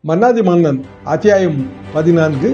மன்னாதி மன்னன் அத்தியாயம் பதினான்கு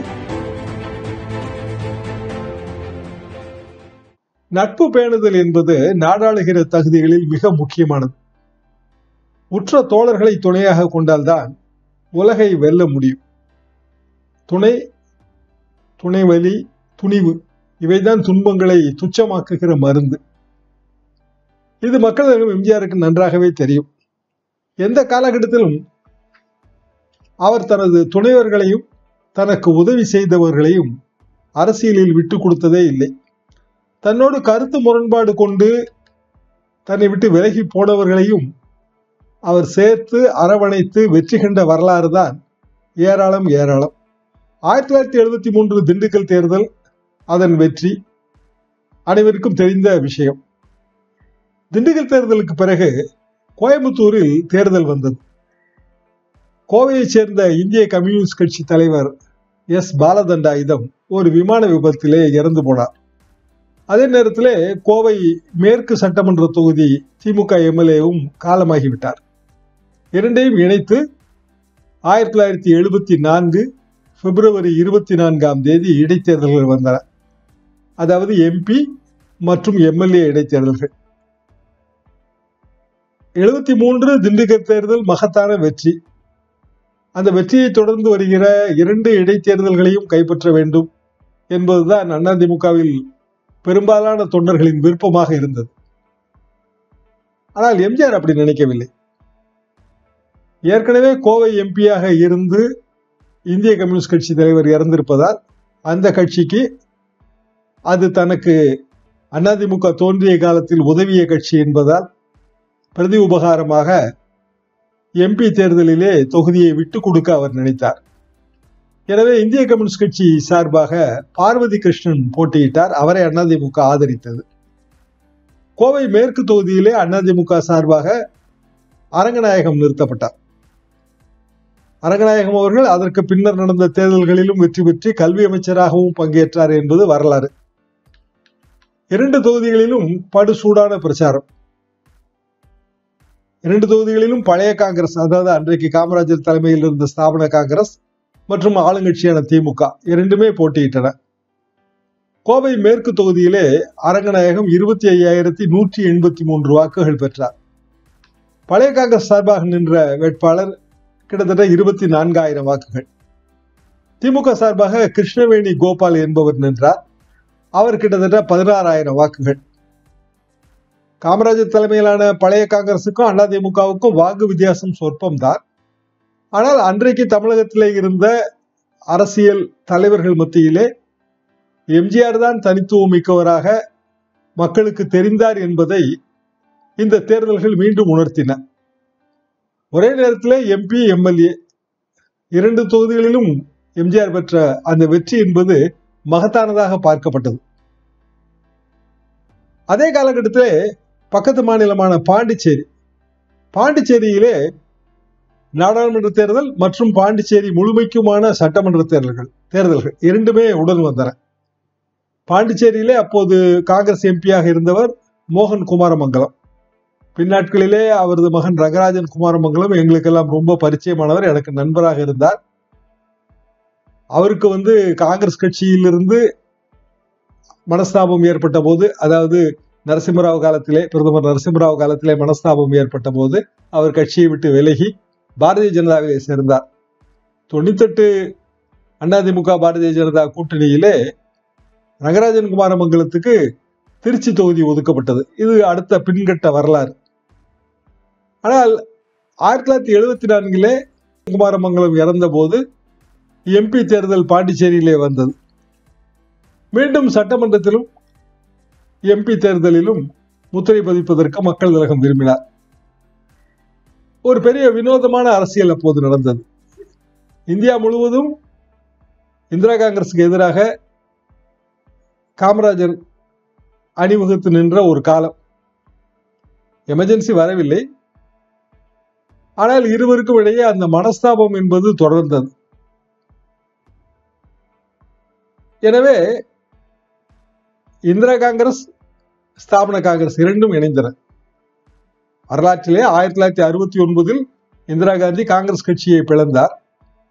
நட்பு பேணுதல் என்பது நாடாளுகிற தகுதிகளில் மிக முக்கியமானது உற்ற தோழர்களை துணையாக கொண்டால்தான் உலகை வெல்ல முடியும் துணை துணைவலி துணிவு இவைதான் துன்பங்களை துச்சமாக்குகிற மருந்து இது மக்களிடம் எம்ஜிஆருக்கு நன்றாகவே தெரியும் எந்த காலகட்டத்திலும் அவர் தனது துணைவர்களையும் தனக்கு உதவி செய்தவர்களையும் அரசியலில் விட்டு கொடுத்ததே இல்லை தன்னோடு கருத்து முரண்பாடு கொண்டு தன்னை விட்டு விலகி போனவர்களையும் அவர் சேர்த்து அரவணைத்து வெற்றி கண்ட வரலாறு தான் ஏராளம் ஏராளம் ஆயிரத்தி தொள்ளாயிரத்தி எழுபத்தி மூன்று திண்டுக்கல் தேர்தல் அதன் வெற்றி அனைவருக்கும் தெரிந்த விஷயம் திண்டுக்கல் தேர்தலுக்கு பிறகு கோயம்புத்தூரில் தேர்தல் வந்தது கோவையைச் சேர்ந்த இந்திய கம்யூனிஸ்ட் கட்சி தலைவர் எஸ் பாலதண்டாயுதம் ஒரு விமான விபத்திலே இறந்து போனார் அதே நேரத்திலே கோவை மேற்கு சட்டமன்ற தொகுதி திமுக எம்எல்ஏவும் காலமாகிவிட்டார் இரண்டையும் இணைத்து ஆயிரத்தி தொள்ளாயிரத்தி எழுபத்தி நான்கு பிப்ரவரி இருபத்தி நான்காம் தேதி இடைத்தேர்தல்கள் வந்தன அதாவது எம்பி மற்றும் எம்எல்ஏ இடைத்தேர்தல்கள் எழுபத்தி மூன்று திண்டுக்கல் தேர்தல் மகத்தான வெற்றி அந்த வெற்றியை தொடர்ந்து வருகிற இரண்டு இடைத்தேர்தல்களையும் கைப்பற்ற வேண்டும் என்பதுதான் அதிமுகவில் பெரும்பாலான தொண்டர்களின் விருப்பமாக இருந்தது ஆனால் எம்ஜிஆர் அப்படி நினைக்கவில்லை ஏற்கனவே கோவை எம்பியாக இருந்து இந்திய கம்யூனிஸ்ட் கட்சி தலைவர் இறந்திருப்பதால் அந்த கட்சிக்கு அது தனக்கு அதிமுக தோன்றிய காலத்தில் உதவிய கட்சி என்பதால் பிரதி உபகாரமாக எம்பி தேர்தலிலே தொகுதியை விட்டு கொடுக்க அவர் நினைத்தார் எனவே இந்திய கம்யூனிஸ்ட் கட்சி சார்பாக பார்வதி கிருஷ்ணன் போட்டியிட்டார் அவரை அதிமுக ஆதரித்தது கோவை மேற்கு தொகுதியிலே அதிமுக சார்பாக அரங்கநாயகம் நிறுத்தப்பட்டார் அரங்கநாயகம் அவர்கள் அதற்கு பின்னர் நடந்த தேர்தல்களிலும் வெற்றி பெற்று கல்வி அமைச்சராகவும் பங்கேற்றார் என்பது வரலாறு இரண்டு தொகுதிகளிலும் படுசூடான பிரச்சாரம் இரண்டு தொகுதிகளிலும் பழைய காங்கிரஸ் அதாவது அன்றைக்கு காமராஜர் தலைமையில் இருந்த ஸ்தாபன காங்கிரஸ் மற்றும் ஆளுங்கட்சியான திமுக இரண்டுமே போட்டியிட்டன கோவை மேற்கு தொகுதியிலே அரங்கநாயகம் இருபத்தி ஐயாயிரத்தி நூற்றி எண்பத்தி மூன்று வாக்குகள் பெற்றார் பழைய காங்கிரஸ் சார்பாக நின்ற வேட்பாளர் கிட்டத்தட்ட இருபத்தி நான்காயிரம் வாக்குகள் திமுக சார்பாக கிருஷ்ணவேணி கோபால் என்பவர் நின்றார் அவர் கிட்டத்தட்ட பதினாறாயிரம் வாக்குகள் காமராஜர் தலைமையிலான பழைய காங்கிரசுக்கும் அதிமுகவுக்கும் வாக்கு வித்தியாசம் சொற்பம் தான் ஆனால் அன்றைக்கு தமிழகத்திலே இருந்த அரசியல் தலைவர்கள் மத்தியிலே எம்ஜிஆர் தான் தனித்துவம் மிக்கவராக மக்களுக்கு தெரிந்தார் என்பதை இந்த தேர்தல்கள் மீண்டும் உணர்த்தின ஒரே நேரத்தில் எம்பி எம்எல்ஏ இரண்டு தொகுதிகளிலும் எம்ஜிஆர் பெற்ற அந்த வெற்றி என்பது மகத்தானதாக பார்க்கப்பட்டது அதே காலகட்டத்திலே பக்கத்து மாநிலமான பாண்டிச்சேரி பாண்டிச்சேரியிலே நாடாளுமன்ற தேர்தல் மற்றும் பாண்டிச்சேரி முழுமைக்குமான சட்டமன்ற தேர்தல்கள் தேர்தல்கள் இரண்டுமே உடன் வந்தன பாண்டிச்சேரியிலே அப்போது காங்கிரஸ் எம்பியாக இருந்தவர் மோகன் குமாரமங்கலம் பின்னாட்களிலே அவரது மகன் ரங்கராஜன் குமாரமங்கலம் எங்களுக்கெல்லாம் ரொம்ப பரிச்சயமானவர் எனக்கு நண்பராக இருந்தார் அவருக்கு வந்து காங்கிரஸ் கட்சியிலிருந்து மனஸ்தாபம் ஏற்பட்ட போது அதாவது நரசிம்மராவ் காலத்திலே பிரதமர் நரசிம்மராவ் காலத்திலே மனஸ்தாபம் ஏற்பட்ட போது அவர் கட்சியை விட்டு விலகி பாரதிய ஜனதாவிலே சேர்ந்தார் தொண்ணூத்தெட்டு அதிமுக பாரதிய ஜனதா கூட்டணியிலே ரங்கராஜன் குமாரமங்கலத்துக்கு திருச்சி தொகுதி ஒதுக்கப்பட்டது இது அடுத்த பின்கட்ட வரலாறு ஆனால் ஆயிரத்தி தொள்ளாயிரத்தி எழுபத்தி நான்கிலே குமாரமங்கலம் இறந்த போது எம்பி தேர்தல் பாண்டிச்சேரியிலே வந்தது மீண்டும் சட்டமன்றத்திலும் எம்பி தேர்தலிலும் முத்திரை பதிப்பதற்கு மக்கள் கழகம் விரும்பினார் ஒரு பெரிய வினோதமான அரசியல் அப்போது நடந்தது இந்தியா முழுவதும் இந்திரா காங்கிரசுக்கு எதிராக காமராஜர் அணிவகுத்து நின்ற ஒரு காலம் எமர்ஜென்சி வரவில்லை ஆனால் இருவருக்கும் இடையே அந்த மனஸ்தாபம் என்பது தொடர்ந்தது எனவே இந்திரா காங்கிரஸ் ஸ்தாபன காங்கிரஸ் இரண்டும் இணைந்தன வரலாற்றிலே ஆயிரத்தி தொள்ளாயிரத்தி அறுபத்தி ஒன்பதில் இந்திரா காந்தி காங்கிரஸ் கட்சியை பிளந்தார்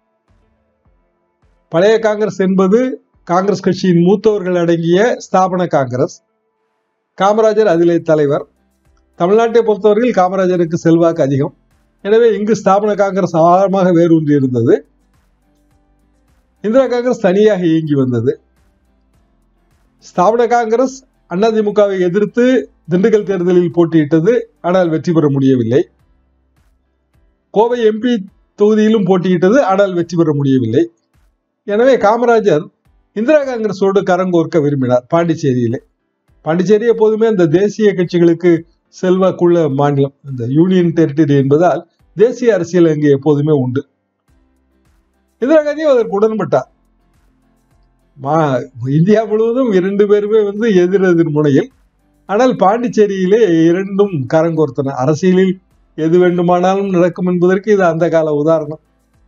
பழைய காங்கிரஸ் என்பது காங்கிரஸ் கட்சியின் மூத்தவர்கள் அடங்கிய ஸ்தாபன காங்கிரஸ் காமராஜர் அதிலே தலைவர் தமிழ்நாட்டை பொறுத்தவரையில் காமராஜருக்கு செல்வாக்கு அதிகம் எனவே இங்கு ஸ்தாபன காங்கிரஸ் ஆழமாக வேரூன்றி இருந்தது இந்திரா காங்கிரஸ் தனியாக இயங்கி வந்தது ஸ்தாபன காங்கிரஸ் அதிமுகவை எதிர்த்து திண்டுக்கல் தேர்தலில் போட்டியிட்டது ஆனால் வெற்றி பெற முடியவில்லை கோவை எம்பி தொகுதியிலும் போட்டியிட்டது ஆனால் வெற்றி பெற முடியவில்லை எனவே காமராஜர் இந்திரா காங்கிரஸோடு கரங்கோர்க்க விரும்பினார் பாண்டிச்சேரியிலே பாண்டிச்சேரி எப்போதுமே அந்த தேசிய கட்சிகளுக்கு செல்வாக்குள்ள மாநிலம் இந்த யூனியன் டெரிட்டரி என்பதால் தேசிய அரசியல் அங்கே எப்போதுமே உண்டு இந்திரா காந்தி அதற்கு உடன்பட்டார் மா இந்தியா முழுவதும் இரண்டு பேருமே வந்து எதிர் எதிர் முனையில் ஆனால் பாண்டிச்சேரியிலே இரண்டும் கரங்கோர்த்தன அரசியலில் எது வேண்டுமானாலும் நடக்கும் என்பதற்கு இது அந்த கால உதாரணம்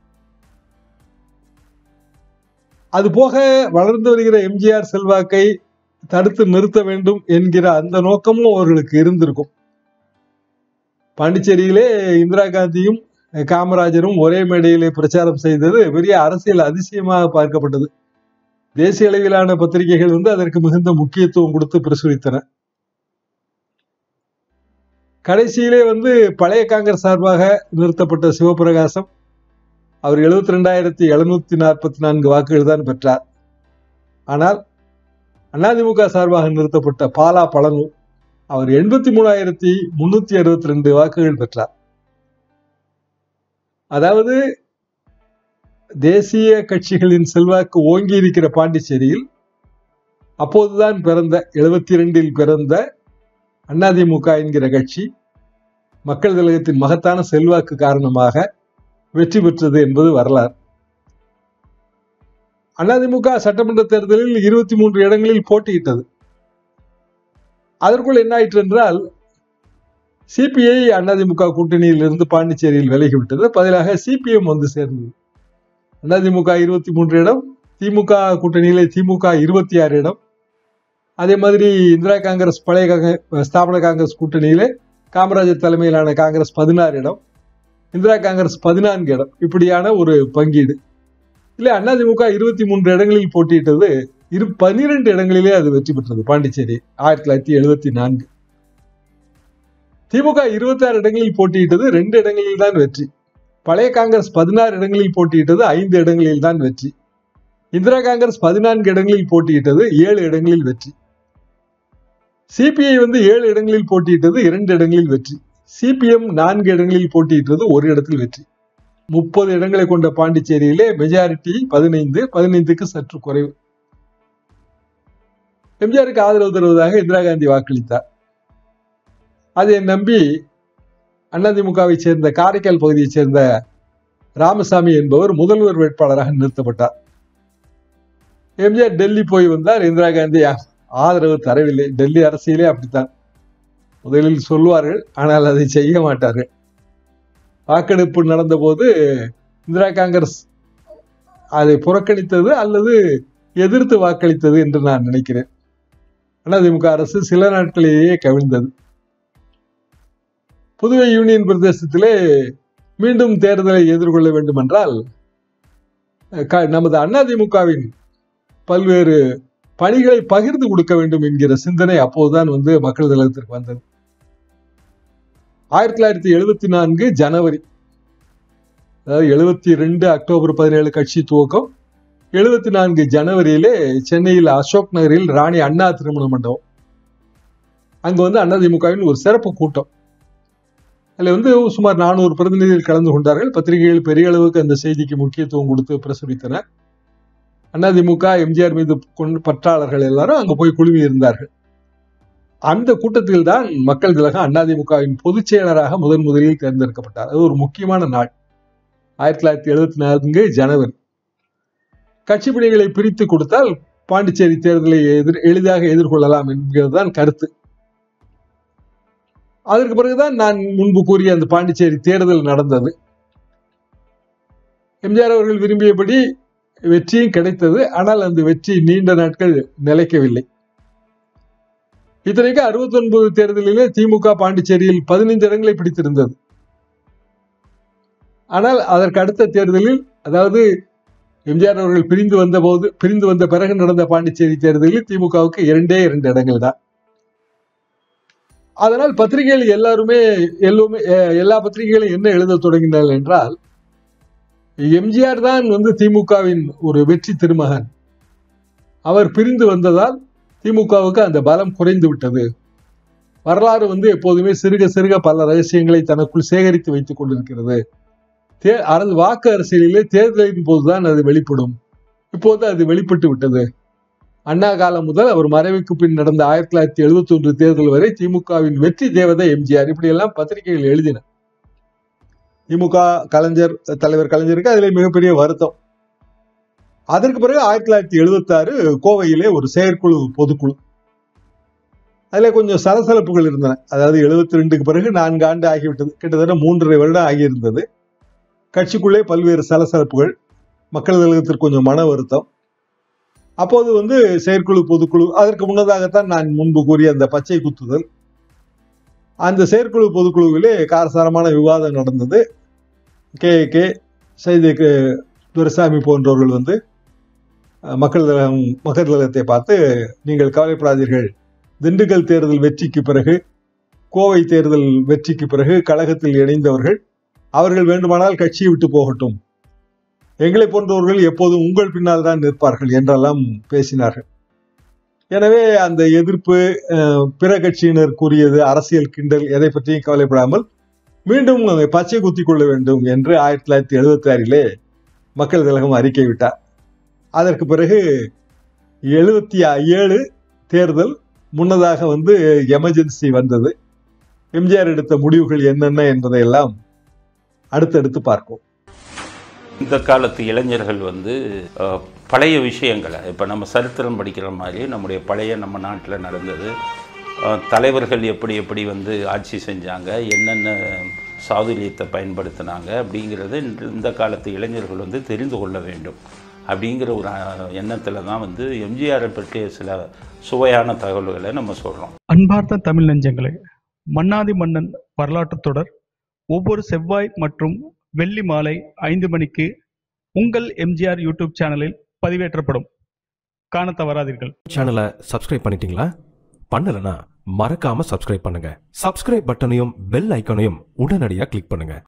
அது போக வளர்ந்து வருகிற எம்ஜிஆர் செல்வாக்கை தடுத்து நிறுத்த வேண்டும் என்கிற அந்த நோக்கமும் அவர்களுக்கு இருந்திருக்கும் பாண்டிச்சேரியிலே இந்திரா காந்தியும் காமராஜரும் ஒரே மேடையிலே பிரச்சாரம் செய்தது பெரிய அரசியல் அதிசயமாக பார்க்கப்பட்டது தேசிய அளவிலான பத்திரிகைகள் வந்து அதற்கு மிகுந்த முக்கியத்துவம் கொடுத்து பிரசுரித்தன கடைசியிலே வந்து பழைய காங்கிரஸ் சார்பாக நிறுத்தப்பட்ட சிவபிரகாசம் அவர் எழுபத்தி ரெண்டாயிரத்தி எழுநூத்தி நாற்பத்தி நான்கு வாக்குகள் தான் பெற்றார் ஆனால் அதிமுக சார்பாக நிறுத்தப்பட்ட பாலா பழனூர் அவர் எண்பத்தி மூணாயிரத்தி முன்னூத்தி அறுபத்தி ரெண்டு வாக்குகள் பெற்றார் அதாவது தேசிய கட்சிகளின் செல்வாக்கு ஓங்கி இருக்கிற பாண்டிச்சேரியில் அப்போதுதான் பிறந்த எழுபத்தி இரண்டில் பிறந்த அதிமுக என்கிற கட்சி மக்கள் திலகத்தின் மகத்தான செல்வாக்கு காரணமாக வெற்றி பெற்றது என்பது வரலாறு அதிமுக சட்டமன்ற தேர்தலில் இருபத்தி மூன்று இடங்களில் போட்டியிட்டது அதற்குள் என்ன ஆயிற்று என்றால் சிபிஐ அதிமுக கூட்டணியில் இருந்து பாண்டிச்சேரியில் விலகிவிட்டது பதிலாக சிபிஎம் வந்து சேர்ந்தது அதிமுக இருபத்தி மூன்று இடம் திமுக கூட்டணியிலே திமுக இருபத்தி ஆறு இடம் அதே மாதிரி இந்திரா காங்கிரஸ் பழைய காங்கிரஸ் ஸ்தாபன காங்கிரஸ் கூட்டணியிலே காமராஜர் தலைமையிலான காங்கிரஸ் பதினாறு இடம் இந்திரா காங்கிரஸ் பதினான்கு இடம் இப்படியான ஒரு பங்கீடு இல்லை அதிமுக இருபத்தி மூன்று இடங்களில் போட்டியிட்டது இரு பனிரெண்டு இடங்களிலே அது வெற்றி பெற்றது பாண்டிச்சேரி ஆயிரத்தி தொள்ளாயிரத்தி எழுபத்தி நான்கு திமுக இருபத்தி ஆறு இடங்களில் போட்டியிட்டது ரெண்டு இடங்களில் தான் வெற்றி பழைய காங்கிரஸ் பதினாறு இடங்களில் போட்டியிட்டது ஐந்து இடங்களில் தான் வெற்றி இந்திரா காங்கிரஸ் பதினான்கு இடங்களில் போட்டியிட்டது ஏழு இடங்களில் வெற்றி சிபிஐ வந்து ஏழு இடங்களில் போட்டியிட்டது இரண்டு இடங்களில் வெற்றி சிபிஎம் நான்கு இடங்களில் போட்டியிட்டது ஒரு இடத்தில் வெற்றி முப்பது இடங்களை கொண்ட பாண்டிச்சேரியிலே மெஜாரிட்டி பதினைந்து பதினைந்துக்கு சற்று குறைவு எம்ஜிஆருக்கு ஆதரவு தருவதாக இந்திரா காந்தி வாக்களித்தார் அதை நம்பி அதிமுகவை சேர்ந்த காரைக்கால் பகுதியைச் சேர்ந்த ராமசாமி என்பவர் முதல்வர் வேட்பாளராக நிறுத்தப்பட்டார் எம்ஜிஆர் டெல்லி போய் வந்தார் இந்திரா காந்தி ஆதரவு தரவில்லை டெல்லி அரசியலே அப்படித்தான் முதலில் சொல்வார்கள் ஆனால் அதை செய்ய மாட்டார்கள் வாக்கெடுப்பு நடந்தபோது இந்திரா காங்கிரஸ் அதை புறக்கணித்தது அல்லது எதிர்த்து வாக்களித்தது என்று நான் நினைக்கிறேன் அதிமுக அரசு சில நாட்களிலேயே கவிழ்ந்தது புதுவை யூனியன் பிரதேசத்திலே மீண்டும் தேர்தலை எதிர்கொள்ள வேண்டும் என்றால் நமது அதிமுகவின் பல்வேறு பணிகளை பகிர்ந்து கொடுக்க வேண்டும் என்கிற சிந்தனை அப்போதுதான் வந்து மக்கள் தளத்திற்கு வந்தது ஆயிரத்தி தொள்ளாயிரத்தி எழுபத்தி நான்கு ஜனவரி அதாவது எழுபத்தி ரெண்டு அக்டோபர் பதினேழு கட்சி துவக்கம் எழுபத்தி நான்கு ஜனவரியிலே சென்னையில் அசோக் நகரில் ராணி அண்ணா திருமண மண்டபம் அங்க வந்து அதிமுகவின் ஒரு சிறப்பு கூட்டம் அதில் வந்து சுமார் நானூறு பிரதிநிதிகள் கலந்து கொண்டார்கள் பத்திரிகைகள் பெரிய அளவுக்கு அந்த செய்திக்கு முக்கியத்துவம் கொடுத்து பிரசுரித்தன அதிமுக எம்ஜிஆர் மீது கொண்டு பற்றாளர்கள் எல்லாரும் அங்க போய் குழுமி இருந்தார்கள் அந்த கூட்டத்தில் தான் மக்கள் திலகம் அதிமுகவின் பொதுச் செயலராக முதன் முதலில் தேர்ந்தெடுக்கப்பட்டார் அது ஒரு முக்கியமான நாள் ஆயிரத்தி தொள்ளாயிரத்தி எழுபத்தி நான்கு ஜனவரி கட்சி பணிகளை பிரித்து கொடுத்தால் பாண்டிச்சேரி தேர்தலை எதிர் எளிதாக எதிர்கொள்ளலாம் என்கிறதுதான் கருத்து அதற்கு பிறகுதான் நான் முன்பு கூறிய அந்த பாண்டிச்சேரி தேர்தல் நடந்தது எம்ஜிஆர் அவர்கள் விரும்பியபடி வெற்றியும் கிடைத்தது ஆனால் அந்த வெற்றி நீண்ட நாட்கள் நிலைக்கவில்லை இத்தனைக்கு அறுபத்தி ஒன்பது தேர்தலிலே திமுக பாண்டிச்சேரியில் பதினைந்து இடங்களை பிடித்திருந்தது ஆனால் அதற்கு அடுத்த தேர்தலில் அதாவது எம்ஜிஆர் அவர்கள் பிரிந்து வந்த போது பிரிந்து வந்த பிறகு நடந்த பாண்டிச்சேரி தேர்தலில் திமுகவுக்கு இரண்டே இரண்டு இடங்கள் தான் அதனால் பத்திரிகைகள் எல்லாருமே எல்லோருமே அஹ், எல்லா பத்திரிகைகளும் என்ன எழுத தொடங்கினார்கள் என்றால் எம்ஜிஆர் தான் வந்து திமுகவின் ஒரு வெற்றி திருமகன் அவர் பிரிந்து வந்ததால் திமுகவுக்கு அந்த பலம் குறைந்து விட்டது வரலாறு வந்து எப்போதுமே சிறுக சிறுக பல ரகசியங்களை தனக்குள் சேகரித்து வைத்துக் கொண்டிருக்கிறது தே அரசு வாக்கு அரசியலிலே தேர்தலின் போதுதான் அது வெளிப்படும் இப்போது அது வெளிப்பட்டு விட்டது அண்ணா காலம் முதல் அவர் மறைவுக்கு பின் நடந்த ஆயிரத்தி தொள்ளாயிரத்தி எழுபத்தி ஒன்று தேர்தல் வரை திமுகவின் வெற்றி தேவதை எம்ஜிஆர் இப்படி எல்லாம் பத்திரிகைகள் எழுதின திமுக கலைஞர் தலைவர் கலைஞருக்கு அதில் மிகப்பெரிய வருத்தம் அதற்கு பிறகு ஆயிரத்தி தொள்ளாயிரத்தி எழுபத்தி ஆறு கோவையிலே ஒரு செயற்குழு பொதுக்குழு அதுல கொஞ்சம் சலசலப்புகள் இருந்தன அதாவது எழுபத்தி ரெண்டுக்கு பிறகு நான்கு ஆண்டு ஆகிவிட்டது கிட்டத்தட்ட மூன்றரை வருடம் ஆகியிருந்தது கட்சிக்குள்ளே பல்வேறு சலசலப்புகள் மக்கள் தலைவத்திற்கு கொஞ்சம் மன வருத்தம் அப்போது வந்து செயற்குழு பொதுக்குழு அதற்கு முன்னதாகத்தான் நான் முன்பு கூறிய அந்த பச்சை குத்துதல் அந்த செயற்குழு பொதுக்குழுவிலே காரசாரமான விவாதம் நடந்தது கே கே செய்தி துரைசாமி போன்றவர்கள் வந்து அஹ், மக்கள் தளம் மக்கள் தளத்தை பார்த்து நீங்கள் கவலைப்படாதீர்கள் திண்டுக்கல் தேர்தல் வெற்றிக்கு பிறகு கோவை தேர்தல் வெற்றிக்கு பிறகு கழகத்தில் இணைந்தவர்கள் அவர்கள் வேண்டுமானால் கட்சியை விட்டு போகட்டும் எங்களை போன்றவர்கள் எப்போதும் உங்கள் பின்னால் தான் நிற்பார்கள் என்றெல்லாம் பேசினார்கள் எனவே அந்த எதிர்ப்பு அஹ், பிற கட்சியினர் கூறியது அரசியல் கிண்டல் எதை பற்றியும் கவலைப்படாமல் மீண்டும் பச்சை குத்திக் கொள்ள வேண்டும் என்று ஆயிரத்தி தொள்ளாயிரத்தி எழுபத்தி ஆறிலே மக்கள் கழகம் அறிக்கை விட்டார் அதற்கு பிறகு எழுபத்தி ஏழு தேர்தல் முன்னதாக வந்து எமர்ஜென்சி வந்தது எம்ஜிஆர் எடுத்த முடிவுகள் என்னென்ன என்பதையெல்லாம் அடுத்தடுத்து பார்ப்போம் இந்த காலத்து இளைஞர்கள் வந்து அஹ், பழைய விஷயங்களை இப்போ நம்ம சரித்திரம் படிக்கிற மாதிரி நம்முடைய பழைய நம்ம நாட்டில் நடந்தது அஹ், தலைவர்கள் எப்படி எப்படி வந்து ஆட்சி செஞ்சாங்க என்னென்ன சாதுரியத்தை பயன்படுத்தினாங்க அப்படிங்கிறத இன்று இந்த காலத்து இளைஞர்கள் வந்து தெரிந்து கொள்ள வேண்டும் அப்படிங்கிற ஒரு எண்ணத்தில் தான் வந்து எம்ஜிஆரை பற்றிய சில சுவையான தகவல்களை நம்ம சொல்கிறோம் அன்பார்ந்த தமிழ் நெஞ்சங்களே மன்னாதி மன்னன் வரலாற்றுத் தொடர் ஒவ்வொரு செவ்வாய் மற்றும் வெள்ளி மாலை ஐந்து மணிக்கு உங்கள் எம்ஜிஆர் யூடியூப் சேனலில் பதிவேற்றப்படும் காண தவறாதீர்கள் சேனலை சப்ஸ்கிரைப் பண்ணிட்டீங்களா பண்ணலனா மறக்காம சப்ஸ்கிரைப் பண்ணுங்க சப்ஸ்கிரைப் பட்டனையும் பெல் ஐகானையும் உடனடியாக கிளிக் பண்ணுங்க